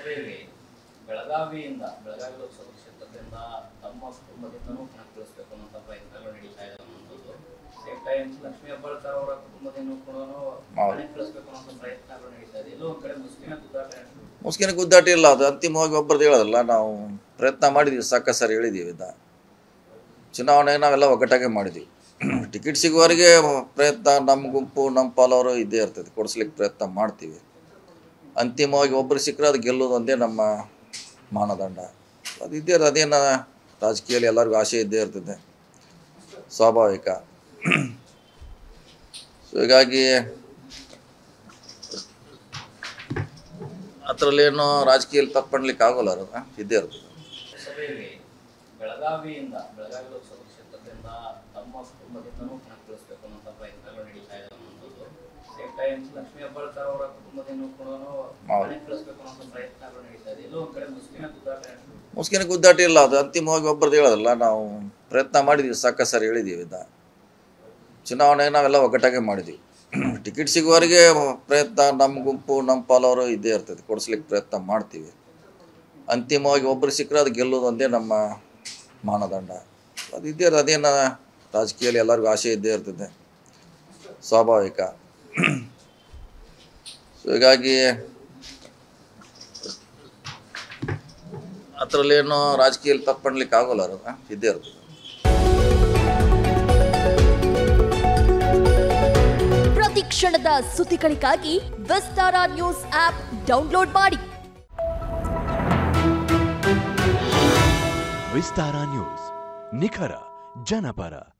ಲೋಕಸಭೆಯಲ್ಲಿ ಬೆಳಗಾವಿಯಿಂದ ಬೆಳಗಾವಿ ಲೋಕಸಭಾ ಕ್ಷೇತ್ರದಿಂದ ತಮ್ಮ ಕುಟುಂಬದಿಂದನೂ ಕಣಕ್ಕಿಳಿಸ್ಬೇಕು ಅನ್ನೋ ಪ್ರಯತ್ನಗಳು ನಡೀತಾ ಇದೆ ಅನ್ನೋದು ಸೇಮ್ ಟೈಮ್ ಲಕ್ಷ್ಮೀ ಹೆಬ್ಬಾಳ್ಕರ್ ಅವರ ಕುಟುಂಬದಿಂದ ಕೂಡ ಕಣಕ್ಕಿಳಿಸ್ಬೇಕು ಅನ್ನೋ ಪ್ರಯತ್ನಗಳು ನಡೀತಾ ಇದೆ ಎಲ್ಲೋ ಒಂದ್ ಕಡೆ ಮುಸ್ಲಿಂ ಗುದ್ದಾಟ ಮುಸ್ಕಿನ ಗುದ್ದಾಟ ಇಲ್ಲ ಅದು ಅಂತಿಮವಾಗಿ ಒಬ್ಬರದ್ದು ಹೇಳೋದಲ್ಲ ನಾವು ಪ್ರಯತ್ನ ಮಾಡಿದ್ದೀವಿ ಸಾಕಷ್ಟು ಸಾರಿ ಹೇಳಿದ್ದೀವಿ ಇದ ಚುನಾವಣೆಗೆ ನಾವೆಲ್ಲ ಒಗ್ಗಟ್ಟಾಗೆ ಮಾಡಿದ್ದೀವಿ ಟಿಕೆಟ್ ಸಿಗುವವರೆಗೆ ಪ್ರಯತ್ನ ನಮ್ಮ ಗುಂಪು ನಮ್ಮ ಪಾಲವರು ಇದ್ದೇ ಇರ್ತದೆ ಕೊಡಿಸ್ಲಿಕ್ಕೆ ಪ್ರಯತ್ನ ಮಾಡ್ತೀವಿ ಅಂತಿಮವಾಗಿ ಒಬ್ಬರು ಸಿಕ್ಕರೆ ಅದು ಗೆಲ್ಲೋದು ಒಂದೇ ನಮ್ಮ ಮಾನದಂಡ ಅದು ಇದ್ದೇ ಇರ್ತದೆ ಅದೇನು ರಾಜಕೀಯದಲ್ಲಿ ಎಲ್ಲರಿಗೂ ಆಸೆ ಇದ್ದೇ ಇರ್ತದೆ ಸ್ವಾಭಾವಿಕ ಸೊ ಹೀಗಾಗಿ ಅದರಲ್ಲೇನು ರಾಜಕೀಯದಲ್ಲಿ ತಪ್ಪಣ್ಲಿಕ್ಕೆ ಆಗೋಲ್ಲ ಅದು ಆ, ಇದ್ದೇ ಇರ್ತದೆ ಲೋಕಸಭೆಯಲ್ಲಿ ಬೆಳಗಾವಿಯಿಂದ ಬೆಳಗಾವಿ ಲೋಕಸಭಾ ಕ್ಷೇತ್ರದಿಂದ ತಮ್ಮ ಕುಟುಂಬದಿಂದನೂ ಕಣಕ್ಕಿಳಿಸ್ಬೇಕು ಅನ್ನೋ ಪ್ರಯತ್ನಗಳು ನಡೀತಾ ಇದೆ ಅನ್ನೋದು ಸೇಮ್ ಟೈಮ್ ಲಕ್ಷ್ಮೀ ಹೆಬ್ಬಾಳ್ಕರ್ ಅವರ ಕುಟುಂಬದಿಂದ ಕೂಡ ಕಣಕ್ಕಿಳಿಸ್ಬೇಕು ಅನ್ನೋ ಪ್ರಯತ್ನಗಳು ನಡೀತಾ ಇದೆ ಎಲ್ಲೋ ಒಂದ್ ಕಡೆ ಮುಸ್ಲಿಂ ಗುದ್ದಾಟ ಮುಸ್ಕಿನ ಗುದ್ದಾಟ ಇಲ್ಲ ಅದು ಅಂತಿಮವಾಗಿ ಒಬ್ಬರದ್ದು ಹೇಳೋದಲ್ಲ ನಾವು ಪ್ರಯತ್ನ ಮಾಡಿದ್ದೀವಿ ಸಾಕಷ್ಟು ಸಾರಿ ಹೇಳಿದ್ದೀವಿ ಇದ ಚುನಾವಣೆಗೆ ನಾವೆಲ್ಲ ಒಗ್ಗಟ್ಟಾಗೆ ಮಾಡಿದ್ದೀವಿ ಟಿಕೆಟ್ ಸಿಗುವವರೆಗೆ ಪ್ರಯತ್ನ ನಮ್ಮ ಗುಂಪು ನಮ್ಮ ಪಾಲವರು ಇದ್ದೇ ಇರ್ತದೆ ಕೊಡಿಸ್ಲಿಕ್ಕೆ ಪ್ರಯತ್ನ ಮಾಡ್ತೀವಿ ಅಂತಿಮವಾಗಿ ಒಬ್ಬರು ಸಿಕ್ಕರೆ ಅದು ಗೆಲ್ಲೋದು ಒಂದೇ ನಮ್ಮ ಮಾನದಂಡ ಅದು ಇದ್ದೇ ಇರ್ತದೆ ಅದೇನು ರಾಜಕೀಯದಲ್ಲಿ ಎಲ್ಲರಿಗೂ ಆಸೆ ಇದ್ದೇ ಇರ್ತದೆ ಸ್ವಾಭಾವಿಕ ಸೊ ಹೀಗಾಗಿ ಅದರಲ್ಲೇನು ರಾಜಕೀಯದಲ್ಲಿ ತಪ್ಪಣ್ಲಿಕ್ಕೆ ಆಗೋಲ್ಲ ಅದು ಆ, ಇದ್ದೇ ಇರ್ತದೆ ಪ್ರತಿ ಕ್ಷಣದ ಸುದ್ದಿಗಳಿಗಾಗಿ ವಿಸ್ತಾರ ನ್ಯೂಸ್ ಆಪ್ ಡೌನ್ಲೋಡ್ ಮಾಡಿ ವಿಸ್ತಾರ ನ್ಯೂಸ್ ನಿಖರ ಜನಪರ